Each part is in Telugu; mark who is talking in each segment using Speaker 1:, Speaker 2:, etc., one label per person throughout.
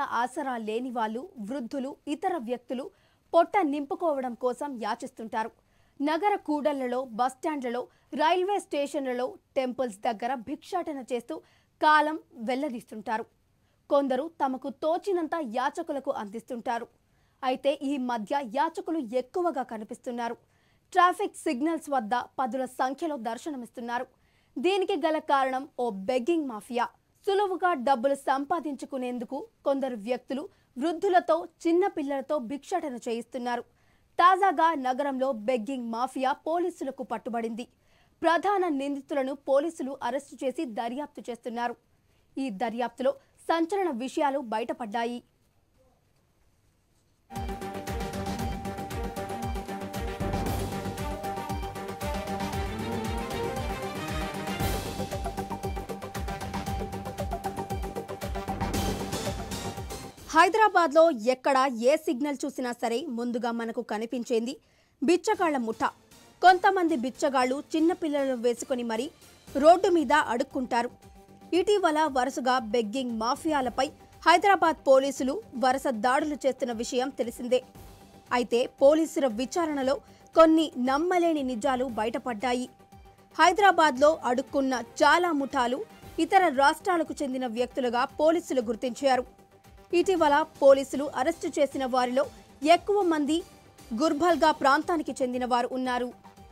Speaker 1: ఆసరా లేని వాళ్ళు వృద్ధులు ఇతర వ్యక్తులు పొట్ట నింపుకోవడం కోసం యాచిస్తుంటారు నగర కూడళ్లలో బస్టాండ్లలో రైల్వే స్టేషన్లలో టెంపుల్స్ దగ్గర భిక్షాటన చేస్తూ కాలం వెల్లదీస్తుంటారు కొందరు తమకు తోచినంత యాచకులకు అందిస్తుంటారు అయితే ఈ మధ్య యాచకులు ఎక్కువగా కనిపిస్తున్నారు ట్రాఫిక్ సిగ్నల్స్ వద్ద పదుల సంఖ్యలో దర్శనమిస్తున్నారు దీనికి గల కారణం ఓ బెగ్గింగ్ మాఫియా సులువుగా డబ్బులు సంపాదించుకునేందుకు కొందరు వ్యక్తులు వృద్ధులతో చిన్న పిల్లలతో భిక్షాటన చేయిస్తున్నారు తాజాగా నగరంలో బెగ్గింగ్ మాఫియా పోలీసులకు పట్టుబడింది ప్రధాన నిందితులను పోలీసులు అరెస్టు చేసి దర్యాప్తు చేస్తున్నారు ఈ దర్యాప్తులో సంచలన విషయాలు బయటపడ్డాయి హైదరాబాద్లో ఎక్కడ ఏ సిగ్నల్ చూసినా సరే ముందుగా మనకు కనిపించేది బిచ్చగాళ్ల ముఠ కొంతమంది బిచ్చగాళ్లు చిన్న పిల్లలను వేసుకొని మరీ రోడ్డు మీద అడుక్కుంటారు ఇటీవల వరుసగా బెగ్గింగ్ మాఫియాలపై హైదరాబాద్ పోలీసులు వరుస దాడులు చేస్తున్న విషయం తెలిసిందే అయితే పోలీసుల విచారణలో కొన్ని నమ్మలేని నిజాలు బయటపడ్డాయి హైదరాబాద్లో అడుక్కున్న చాలా ముఠాలు ఇతర రాష్ట్రాలకు చెందిన వ్యక్తులుగా పోలీసులు గుర్తించారు ఇటీవల పోలీసులు అరెస్టు చేసిన వారిలో ఎక్కువ మంది గుర్బల్గా ప్రాంతానికి చెందిన వారు ఉన్నారు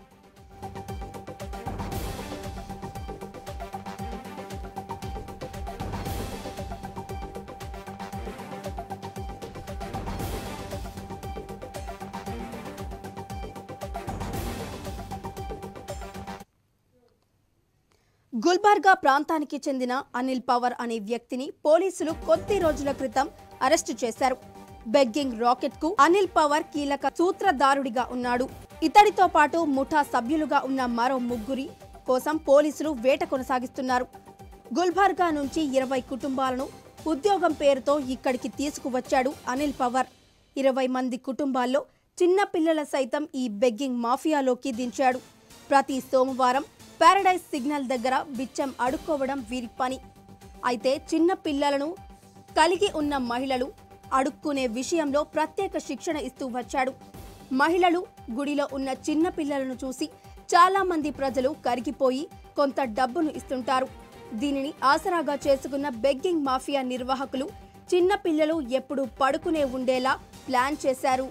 Speaker 1: గుల్బర్గా ప్రాంతానికి చెందిన అనిల్ పవర్ అనే వ్యక్తిని పోలీసులు కొద్ది రోజుల క్రితం అరెస్టు చేశారు బెగ్గింగ్ రాకెట్ కు అనిల్ పవర్ కీలక సూత్రధారుడిగా ఉన్నాడు ఇతడితో పాటు ముఠా సభ్యులుగా ఉన్న మరో ముగ్గురి కోసం పోలీసులు వేట కొనసాగిస్తున్నారు గుల్బర్గా నుంచి ఇరవై కుటుంబాలను ఉద్యోగం పేరుతో ఇక్కడికి తీసుకువచ్చాడు అనిల్ పవర్ ఇరవై మంది కుటుంబాల్లో చిన్న పిల్లల సైతం ఈ బెగ్గింగ్ మాఫియాలోకి దించాడు ప్రతి సోమవారం పారడైజ్ సిగ్నల్ దగ్గర బిచ్చం అడుక్కోవడం వీరి పని అయితే చిన్న పిల్లలను కలిగి ఉన్న మహిళలు అడుక్కునే విషయంలో ప్రత్యేక శిక్షణ ఇస్తూ వచ్చాడు మహిళలు గుడిలో ఉన్న చిన్న పిల్లలను చూసి చాలా మంది ప్రజలు కరిగిపోయి కొంత డబ్బును ఇస్తుంటారు దీనిని ఆసరాగా చేసుకున్న బెగ్గింగ్ మాఫియా నిర్వాహకులు చిన్న పిల్లలు ఎప్పుడు పడుకునే ఉండేలా ప్లాన్ చేశారు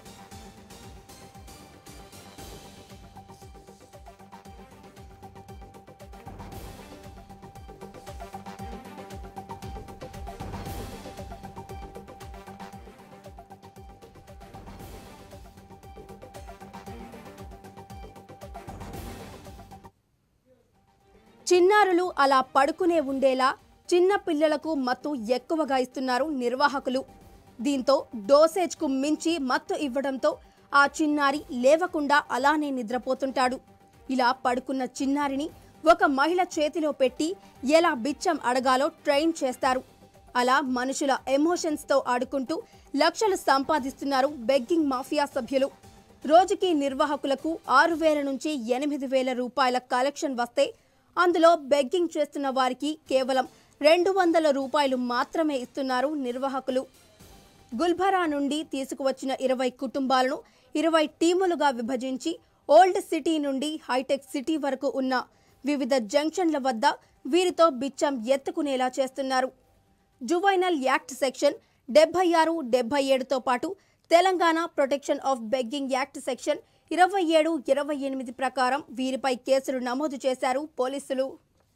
Speaker 1: చిన్నారులు అలా పడుకునే ఉండేలా చిన్న పిల్లలకు మత్తు ఎక్కువగా ఇస్తున్నారు నిర్వాహకులు దీంతో డోసేజ్కు మించి మత్తు ఇవ్వడంతో ఆ చిన్నారి లేవకుండా అలానే నిద్రపోతుంటాడు ఇలా పడుకున్న చిన్నారిని ఒక మహిళ చేతిలో పెట్టి ఎలా బిచ్చం అడగాలో ట్రైన్ చేస్తారు అలా మనుషుల ఎమోషన్స్తో ఆడుకుంటూ లక్షలు సంపాదిస్తున్నారు బెగ్గింగ్ మాఫియా సభ్యులు రోజుకి నిర్వాహకులకు ఆరు వేల నుంచి ఎనిమిది వేల రూపాయల కలెక్షన్ వస్తే అందులో బెగ్గింగ్ చేస్తున్న వారికి కేవలం రెండు వందల రూపాయలు మాత్రమే ఇస్తున్నారు నిర్వాహకులు గుల్బరా నుండి తీసుకువచ్చిన ఇరవై కుటుంబాలను ఇరవై టీములుగా విభజించి ఓల్డ్ సిటీ నుండి హైటెక్ సిటీ వరకు ఉన్న వివిధ జంక్షన్ల వద్ద వీరితో బిచ్చం ఎత్తుకునేలా చేస్తున్నారు జువైనల్ యాక్ట్ సెక్షన్ డెబ్బై ఆరు డెబ్బై ఏడుతో పాటు Telangana protection of begging act section ఇరవై ఏడు ఇరవై ఎనిమిది ప్రకారం వీరిపై కేసులు నమోదు చేశారు పోలీసులు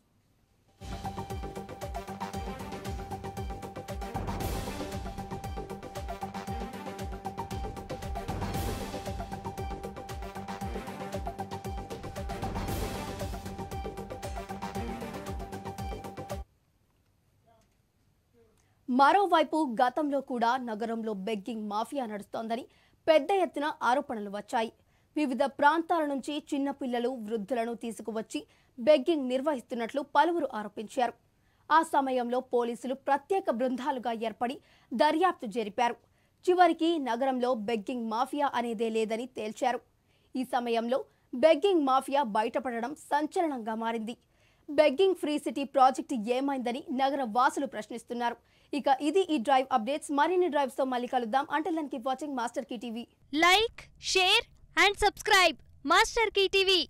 Speaker 1: మరోవైపు గతంలో కూడా నగరంలో బెగ్గింగ్ మాఫియా నడుస్తోందని పెద్ద ఎత్తున ఆరోపణలు వచ్చాయి వివిధ ప్రాంతాల నుంచి చిన్న పిల్లలు వృద్ధులను తీసుకువచ్చి బెగ్గింగ్ నిర్వహిస్తున్నట్లు పలువురు ఆరోపించారు ఆ సమయంలో పోలీసులు ప్రత్యేక బృందాలుగా ఏర్పడి దర్యాప్తు జరిపారు చివరికి నగరంలో బెగ్గింగ్ మాఫియా అనేదే లేదని తేల్చారు ఈ సమయంలో బెగ్గింగ్ మాఫియా బయటపడడం సంచలనంగా మారింది బెగ్గింగ్ ఫ్రీ సిటీ ప్రాజెక్టు ఏమైందని నగర వాసులు ప్రశ్నిస్తున్నారు ఇక ఇది ఈ డ్రైవ్ అప్డేట్స్ మరిన్ని డ్రైవ్స్ తో మళ్ళీ కలుద్దాం అంటే keep watching master key TV
Speaker 2: like share and subscribe master key TV